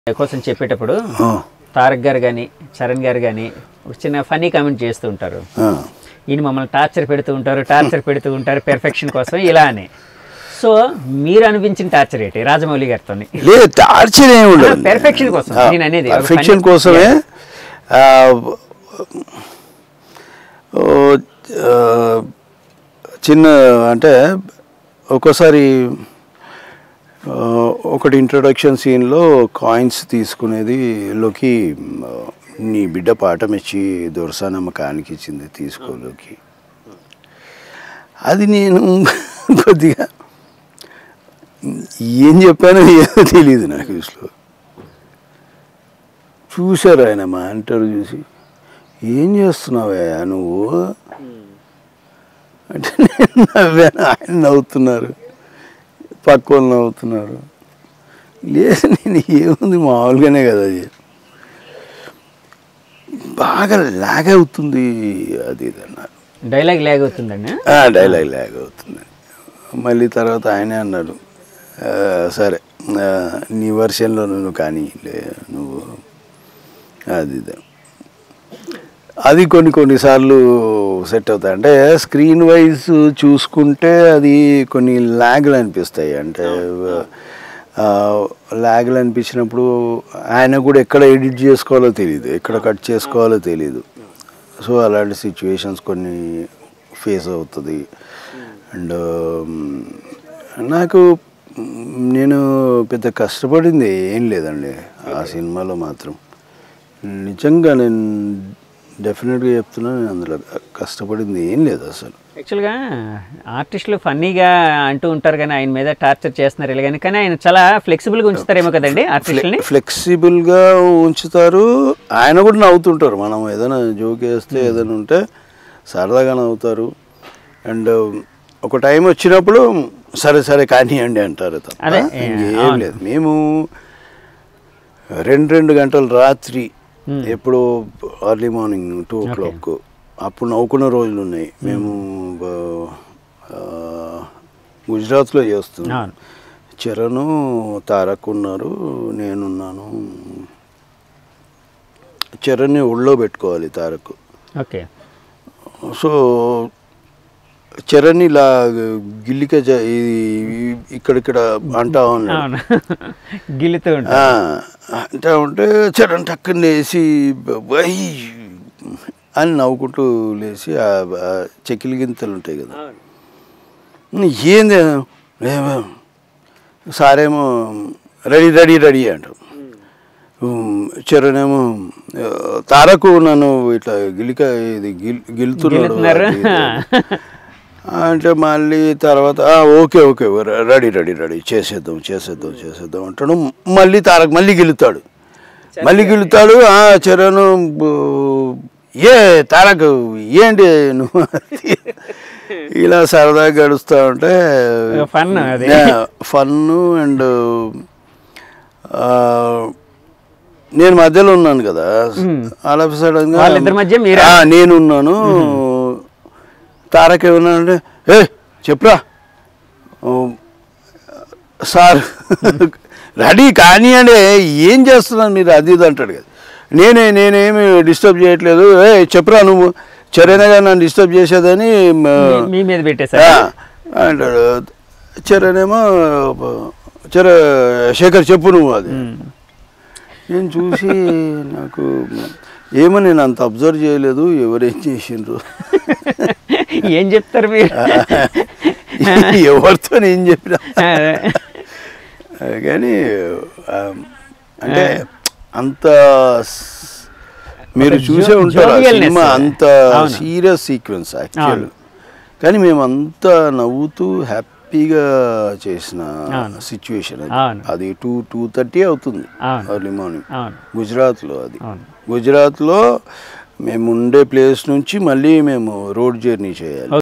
కోసం చెప్పేటప్పుడు ఆ, తారక్ గారు కానీ చరణ్ గారు కానీ ఒక చిన్న ఫనీ కామెంట్ చేస్తూ ఉంటారు ఆ. ఈయన మమ్మల్ని టార్చర్ పెడుతూ ఉంటారు టార్చర్ పెడుతూ ఉంటారు పెర్ఫెక్షన్ కోసం ఇలా అని సో మీరు అనిపించిన టార్చర్ ఏంటి రాజమౌళి గారితో లేదు టార్చర్ ఏమి ఉండదు perfection కోసం, నేను అనేది. ఒక పర్ఫెక్షన్ funny- కోసమే ఆ, ఓ, ఆ, చిన్న అంటే ఒక్కోసారి ఆ, ఒకటి ఇంట్రొడక్షన్ సీన్లో కాయిన్స్ తీసుకునేది లోకి ఆ, నీ బిడ్డ పాఠం ఇచ్చి దొరసానమ్మకానికి ఇచ్చింది తీసుకోలోకి అది నేను కొద్దిగా ఏం చెప్పానో ఏదో తెలియదు నాకు అసలు చూశారు ఆయన మా అంటారు చూసి ఏం చేస్తున్నావయ్యా నువ్వు అంటే నేను నవ్వాను ఆయన నవ్వుతున్నారు పక్క వాళ్ళు నవ్వుతున్నారు లేదు నేను ఏముంది మామూలుగానే కదా అది బాగా లాగ్ అవుతుంది అది ఇది అన్నారు డైలాగ్ లేగ్ అవుతుందండి ఆ, డైలాగ్ లాగ్ అవుతుంది మళ్ళీ తర్వాత ఆయనే అన్నాడు "ఆ, సరే ఆ, నీ వర్షన్లో నువ్వు కానీ లే నువ్వు అది ఇది." అది కొన్ని కొన్నిసార్లు సెట్ అవుతాయి అంటే స్క్రీన్ వైజ్ చూసుకుంటే అది కొన్ని ల్యాగ్లు అనిపిస్తాయి అంటే ఆ, ల్యాగ్లు అనిపించినప్పుడు ఆయన కూడా ఎక్కడ ఎడిట్ చేసుకోవాలో తెలియదు ఎక్కడ కట్ చేసుకోవాలో తెలియదు సో అలాంటి సిచ్యువేషన్స్ కొన్ని ఫేస్ అవుతుంది అండ్ నాకు మ్, నేను పెద్ద కష్టపడింది ఏం లేదండి ఆ సినిమాలో మాత్రం నిజంగా నేను డెఫినెట్గా చెప్తున్నా నేను అందులో కష్టపడింది ఏం లేదు అసలు యాక్చువల్గా ఆర్టిస్టులు ఫన్నీగా అంటూ ఉంటారు కానీ ఆయన మీద టార్చర్ చేస్తున్నారు ఇలా కానీ కానీ ఆయన చాలా ఫ్లెక్సిబుల్గా ఉంచుతారేమో కదండి ఆర్టిస్టులని ఫ్లెక్సిబుల్గా ఉంచుతారు ఆయన కూడా నవ్వుతుంటారు మనం ఏదైనా జోక్ వేస్తే ఏదైనా ఉంటే సరదాగా నవ్వుతారు అండ్ ఒక టైం వచ్చినప్పుడు సరే సరే కానివ్వండి అంటారు తప్ప అదే, ఇంకేం అవును. లేదు మేము రెండు రెండు గంటలు రాత్రి ఎప్పుడు early morning two o'clock అప్పుడు నవ్వుకున్న రోజులు ఉన్నాయి మేము ఆ, గుజరాత్లో చేస్తున్నాం అవును. చరణ్ తారక్ ఉన్నారు నేనున్నాను చరణ్ని ఒళ్ళో పెట్టుకోవాలి తారక్ ఓకే సో చరణ్ ఇలా గిల్లిక జ- ఇది ఇక్కడిక్కడ అంటా ఉన్నాడు అవును గిల్లుతూ ఆ, ఉంటారు అంటా ఉంటే చరణ్ టక్కన లేచి వై అని నవ్వుకుంటూ లేచి ఆ ఆ చెకిలి గింతలు ఉంటాయి కదా ఏంది ఏమో సారేమో రెడీ రెడీ రెడీ అంటాం ఉమ్, చరణేమో ఆ, తారకు నన్ను ఇట్లా గిలిక ఇది గిల్ గిలుతున్నాడు గిల్లుతున్నారు అది ఇది అని. అంటే మళ్ళీ తర్వాత "ఆ, ఓకే ఓకే ర- రెడీ రెడీ రెడీ చేసేద్దాం చేసేద్దాం చేసేద్దాం అంటాడు మళ్ళీ తారక్ మళ్ళీ గెలుతాడు మళ్ళీ గెలుతాడు ఆ చరణ్ బు- ఏ తారక్ ఏంటి నువ్వు ఇలా సరదాగా గడుస్తూ ఉంటే Fun అది. ఫన్ అండ్ నేను మధ్యలో ఉన్నాను కదా అలా సడన్ గా వాళ్ళిద్దరి మధ్య మీరా? ఆ, నేనున్నాను తారక్ ఏమన్నా అంటే ఏ చెప్పురా ఓ, సార్ రెడీ కానివ్వండి ఏం చేస్తున్నాను మీరు అది ఇది అంటాడు కదా నేనే నేనేమి డిస్టర్బ్ చేయట్లేదు ఏ చెప్పురా నువ్వు చరణగా నన్ను డిస్టర్బ్ చేసేదని మ- మీ- మీ మీద పెట్టేశారు ఆ, అంటాడు చరణేమో చర శేఖర్ చెప్పు నువ్వు అది నేను చూసి నాకు ఏమో నేను అంత అబ్జర్వ్ చేయలేదు ఎవరేం చేసిండ్రు ఏం చెప్తారు మీరు ఎవరితో నేను చెప్పిన కానీ ఆ, అంటే అంత స్- మీరు ఒక చూసే jo- ఉంటారు ఆ jovialness. సినిమా అంత అవును. సీరియస్ సీక్వెన్స్ యాక్చువల్ అవును. కానీ మేమంతా నవ్వుతూ హ్యాపీగా చేసిన అవును. సిచ్యువేషన్ అవును. అది టూ టూ థర్టీ అవుతుంది అవును. ఎర్లీ మార్నింగ్ అవును గుజరాత్లో అది అవును. గుజరాత్లో మేము ఉండే ప్లేస్ నుంచి మళ్ళీ మేము రోడ్ జర్నీ చేయాలి